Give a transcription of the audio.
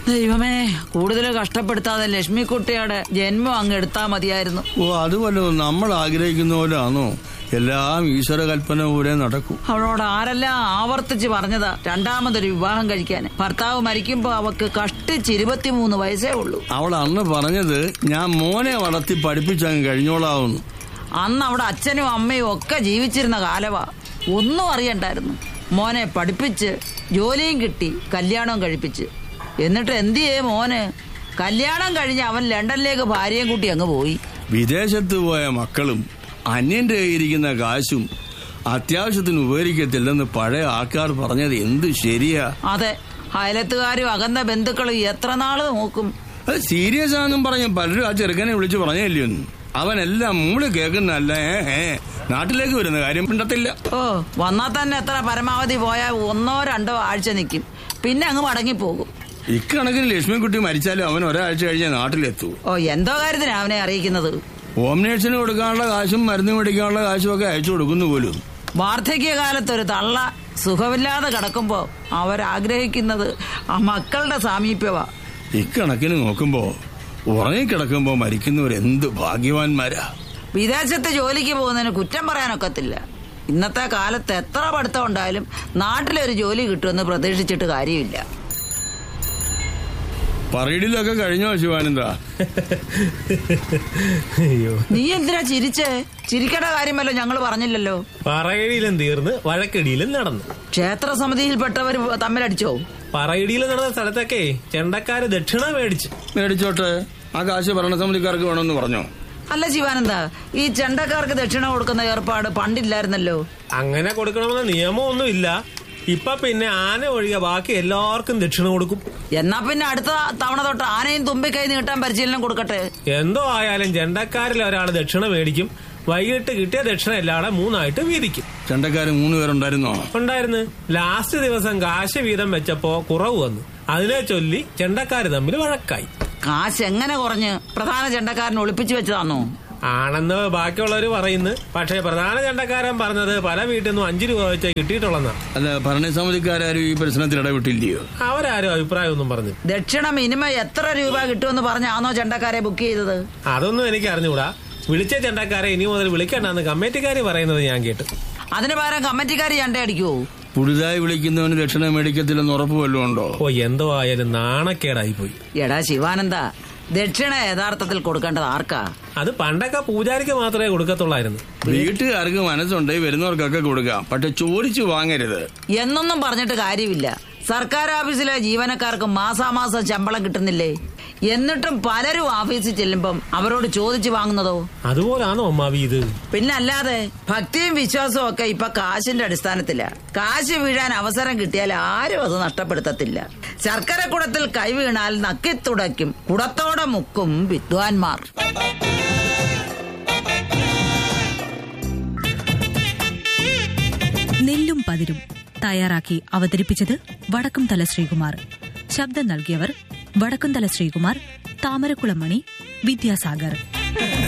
ദൈവമേ കൂടുതൽ കഷ്ടപ്പെടുത്താതെ ലക്ഷ്മിക്കുട്ടിയുടെ ജന്മം അങ്ങ് എടുത്താ മതിയായിരുന്നു ഓ അത് വല്ലതും നമ്മൾ ആഗ്രഹിക്കുന്ന പോലെയാണോ എല്ലാം ഈശ്വര കൽപ്പന പോലെ നടക്കൂ അവളോട് ആരെല്ലാം ആവർത്തിച്ച് പറഞ്ഞതാ രണ്ടാമതൊരു വിവാഹം കഴിക്കാൻ ഭർത്താവ് മരിക്കുമ്പോ അവക്ക് കഷ്ടിച്ച് ഇരുപത്തിമൂന്ന് വയസ്സേ ഉള്ളൂ അവൾ അന്ന് പറഞ്ഞത് ഞാൻ മോനെ വളർത്തി പഠിപ്പിച്ചങ്ങ് കഴിഞ്ഞോളാവുന്നു അന്ന് അവിടെ അച്ഛനും അമ്മയും ഒക്കെ ജീവിച്ചിരുന്ന കാലവാ ഒന്നും അറിയണ്ടായിരുന്നു മോനെ പഠിപ്പിച്ച് ജോലിയും കിട്ടി കല്യാണവും കഴിപ്പിച്ച് എന്നിട്ട് എന്ത് ചെയ്യേ മോന് കല്യാണം കഴിഞ്ഞ് അവൻ ലണ്ടനിലേക്ക് ഭാര്യയും കൂട്ടി അങ്ങ് പോയി വിദേശത്ത് പോയ മക്കളും അന്യന്റെ കയ്യിരിക്കുന്ന കാശും അത്യാവശ്യത്തിന് ഉപകരിക്കത്തില്ലെന്ന് പഴയ ആൾക്കാർ പറഞ്ഞത് എന്ത് ശരിയാ അതെ അയലത്തുകാരും അകന്ന ബന്ധുക്കളും എത്ര നാള് നോക്കും അത് സീരിയസ് ആണെന്നും പറഞ്ഞ് പലരും ആ ചെറുക്കനെ വിളിച്ച് പറഞ്ഞില്ലേ അവനെല്ലാം മൂള് കേൾക്കുന്നല്ല ഏ ഏ നാട്ടിലേക്ക് വരുന്ന കാര്യം മിണ്ടത്തില്ല ഓ വന്നാ തന്നെ എത്ര പരമാവധി പോയാൽ ഒന്നോ രണ്ടോ ആഴ്ച നിൽക്കും പിന്നെ അങ്ങ് മടങ്ങിപ്പോകും ഇക്കണക്കിന് ലക്ഷ്മിക്കുട്ടി മരിച്ചാലും അവൻ ഒരാഴ്ച കഴിഞ്ഞേ നാട്ടിലെത്തൂ ഓ എന്തോ കാര്യത്തിനാ അവനെ അറിയിക്കുന്നത് ഹോം നേഴ്സിന് കൊടുക്കാനുള്ള കാശും മരുന്ന് മേടിക്കാനുള്ള കാശും ഒക്കെ അയച്ചു കൊടുക്കുന്നു പോലും വാർദ്ധക്യകാലത്ത് ഒരു തള്ള സുഖമില്ലാതെ കിടക്കുമ്പോ അവരാഗ്രഹിക്കുന്നത് ആ മക്കളുടെ സാമീപ്യവാ ഇക്കണക്കിന് നോക്കുമ്പോ ഉറങ്ങിക്കിടക്കുമ്പോ മരിക്കുന്നവർ എന്ത് ഭാഗ്യവാന്മാരാ വിദേശത്ത് ജോലിക്ക് പോകുന്നതിന് കുറ്റം പറയാനൊക്കത്തില്ല ഇന്നത്തെ കാലത്ത് എത്ര പഠിത്തം ഉണ്ടായാലും നാട്ടിലൊരു ജോലി കിട്ടുമെന്ന് പ്രതീക്ഷിച്ചിട്ട് കാര്യമില്ല പറയിടിലൊക്കെ കഴിഞ്ഞോ ശിവാനന്ദ അയ്യോ നീ എന്തിനാ ചിരിച്ചേ ചിരിക്കേണ്ട കാര്യമല്ലോ ഞങ്ങൾ പറഞ്ഞില്ലല്ലോ പറയടിയിലും തീർന്ന് വഴക്കടിയിലും നടന്നു ക്ഷേത്ര സമിതിയിൽപ്പെട്ടവർ തമ്മിലടിച്ചോ പറയടിയിൽ നടന്ന സ്ഥലത്തൊക്കെ ചെണ്ടക്കാര് ദക്ഷിണ മേടിച്ചു മേടിച്ചോട്ടെ ആ കാശ് ഭരണസമിതിക്കാർക്ക് വേണമെന്ന് പറഞ്ഞോ അല്ല ശിവാനന്ദ ഈ ചെണ്ടക്കാർക്ക് ദക്ഷിണ കൊടുക്കുന്ന ഏർപ്പാട് പണ്ടില്ലായിരുന്നല്ലോ അങ്ങനെ കൊടുക്കണമെന്ന നിയമമൊന്നും ഇല്ല ഇപ്പൊ പിന്നെ ആന ഒഴികെ ബാക്കി എല്ലാവർക്കും ദക്ഷിണ കൊടുക്കും എന്നാ പിന്നെ അടുത്ത തവണ തൊട്ട് ആനയും തുമ്പിക്കൈ നീട്ടാൻ പരിശീലനം കൊടുക്കട്ടെ എന്തോ ആയാലും ചെണ്ടക്കാരിൽ ഒരാൾ ദക്ഷിണ മേടിക്കും വൈകിട്ട് കിട്ടിയ ദക്ഷിണ എല്ലാടെ മൂന്നായിട്ട് വീതിക്കും ചെണ്ടക്കാര് മൂന്ന് പേരുണ്ടായിരുന്നോ ഉണ്ടായിരുന്നു ലാസ്റ്റ് ദിവസം കാശ് വീതം വെച്ചപ്പോ കുറവ് വന്നു അതിനെ ചൊല്ലി ചെണ്ടക്കാര് തമ്മിൽ വഴക്കായി കാശ് എങ്ങനെ കുറഞ്ഞ് പ്രധാന ചെണ്ടക്കാരൻ ഒളിപ്പിച്ചു വെച്ചതാണോ ആണെന്ന് ബാക്കിയുള്ളവർ പറയുന്നു പക്ഷേ പ്രധാന ചെണ്ടക്കാരൻ പറഞ്ഞത് പല വീട്ടിൽ നിന്നും അഞ്ചു രൂപ വെച്ച് കിട്ടിയിട്ടുള്ളെന്നാ അല്ല ഭരണസമിതിക്കാരും ഈ പ്രശ്നത്തിൽ ഇടപെട്ടില്ലയോ അവരാരും അഭിപ്രായമൊന്നും പറഞ്ഞു ദക്ഷിണ മിനിമം എത്ര രൂപ കിട്ടുമെന്ന് പറഞ്ഞാണോ ചെണ്ടക്കാരെ ബുക്ക് ചെയ്തത് അതൊന്നും എനിക്ക് അറിഞ്ഞുകൂടാ വിളിച്ച ചെണ്ടക്കാരെ ഇനി മുതൽ വിളിക്കണ്ടെന്ന് കമ്മിറ്റിക്കാര് പറയുന്നത് ഞാൻ കേട്ടു അതിന് പകരം കമ്മിറ്റിക്കാർ ചെണ്ട അടിക്കുവോ പുതുതായി വിളിക്കുന്നവന് രക്ഷണ മേടിക്കത്തില്ലെന്ന് ഉറപ്പ് വല്ലതും ഉണ്ടോ ഓ എന്തോ ആയാലും നാണക്കേടായി പോയി എടാ ശിവാനന്ദ ദക്ഷിണ യഥാർത്ഥത്തിൽ കൊടുക്കേണ്ടത് ആർക്കാ അത് പണ്ടൊക്കെ പൂജാരിക്ക് മാത്രമേ കൊടുക്കത്തുള്ളായിരുന്നു വീട്ടുകാർക്ക് മനസ്സുണ്ടെങ്കിൽ വരുന്നവർക്കൊക്കെ കൊടുക്കാം പക്ഷെ ചോദിച്ചു വാങ്ങരുത് എന്നൊന്നും പറഞ്ഞിട്ട് കാര്യമില്ല സർക്കാർ ഓഫീസിലെ ജീവനക്കാർക്ക് മാസാമാസം ശമ്പളം കിട്ടുന്നില്ലേ എന്നിട്ടും പലരും ഓഫീസിൽ ചെല്ലുമ്പം അവരോട് ചോദിച്ചു വാങ്ങുന്നതോ അതുപോലാണോ അമ്മാവി ഇത് പിന്നെ അല്ലാതെ ഭക്തിയും വിശ്വാസവും ഒക്കെ ഇപ്പൊ കാശിന്റെ അടിസ്ഥാനത്തില കാശ് വീഴാൻ അവസരം കിട്ടിയാൽ ആരും അത് നഷ്ടപ്പെടുത്തത്തില്ല ശർക്കര കുടത്തിൽ കൈ വീണാൽ നക്കിത്തുടയ്ക്കും കുടത്തോടെ മുക്കും വിദ്വാൻമാർ നെല്ലും പതിരും തയ്യാറാക്കി അവതരിപ്പിച്ചത് വടക്കുംതല ശ്രീകുമാർ ശബ്ദം നൽകിയവർ വടക്കുംതല ശ്രീകുമാർ താമരക്കുളമണി വിദ്യാസാഗർ